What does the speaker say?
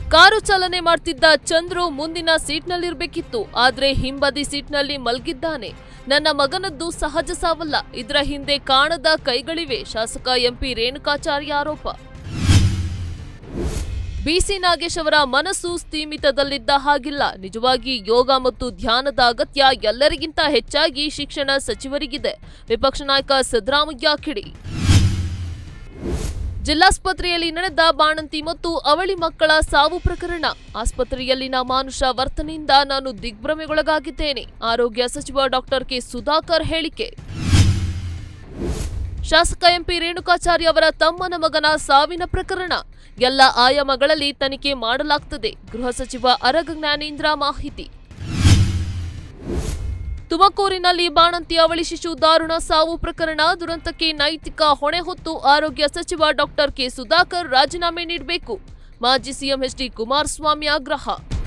car ಚಾಲನೆ ಮಾಡ್ತಿದ್ದ ಚಂದ್ರು ಮುಂದಿನ ಸೀಟ್ನಲ್ಲಿರ್ಬೇಕಿತ್ತು ಆದ್ರೆ ಹಿಂಬದಿ ಸೀಟ್ನಲ್ಲಿ ಮಲಗಿದ್ದಾನೆ ನನ್ನ ಮಗನದ್ದು ಸಹಜ ಸಾವಲ್ಲ ಇದರ ಹಿಂದೆ ಕಾಣದ ಕೈಗಳಿವೆ ಶಾಸಕ ಎಂಪಿ ರೇಣುಕಾಚಾರ್ಯ ಆರೋಪ ಬಿಸಿ ನಾಗೇಶ್ ಅವರ ಮನಸ್ಸು ಸ್ಥೀಮಿತದಲ್ಲಿದ್ದ ಹಾಗಿಲ್ಲ ನಿಜವಾಗಿ ಯೋಗ ಮತ್ತು ಧ್ಯಾನದ ಅಗತ್ಯ ಎಲ್ಲರಿಗಿಂತ ಹೆಚ್ಚಾಗಿ ಶಿಕ್ಷಣ ಸಚಿವರಿಗಿದೆ ವಿಪಕ್ಷ ನಾಯಕ ಸಿದ್ದರಾಮಯ್ಯ ಕಿಡಿ ಜಿಲ್ಲಾಸ್ಪತ್ರೆಯಲ್ಲಿ ನಡೆದ ಬಾಣಂತಿ ಮತ್ತು ಅವಳಿ ಮಕ್ಕಳ ಸಾವು ಪ್ರಕರಣ ಆಸ್ಪತ್ರೆಯಲ್ಲಿನ ಮಾನುಷ ವರ್ತನೆಯಿಂದ ನಾನು ದಿಗ್ಭ್ರಮೆಗೊಳಗಾಗಿದ್ದೇನೆ ಆರೋಗ್ಯ ಸಚಿವ ಡಾಕ್ಟರ್ ಕೆ ಸುಧಾಕರ್ ಹೇಳಿಕೆ ಶಾಸಕ ಎಂಪಿ ರೇಣುಕಾಚಾರ್ಯ ಅವರ ತಮ್ಮನ ಮಗನ ಸಾವಿನ ಪ್ರಕರಣ ಎಲ್ಲ ಆಯಾಮಗಳಲ್ಲಿ ತನಿಖೆ ಮಾಡಲಾಗ್ತದೆ ಗೃಹ ಸಚಿವ ಅರಗ ಜ್ಞಾನೇಂದ್ರ ಮಾಹಿತಿ ತುಮಕೂರಿನಲ್ಲಿ ಬಾಣಂತಿ ಅವಳಿ ಶಿಶು ದಾರುಣ ಸಾವು ಪ್ರಕರಣ ದುರಂತಕ್ಕೆ ನೈತಿಕ ಹೊಣೆ ಹೊತ್ತು ಆರೋಗ್ಯ ಸಚಿವ ಡಾಕ್ಟರ್ ಕೆ ಸುಧಾಕರ್ ರಾಜೀನಾಮೆ ನೀಡಬೇಕು ಮಾಜಿ ಸಿಎಂ ಎಚ್ ಡಿ ಕುಮಾರಸ್ವಾಮಿ ಆಗ್ರಹ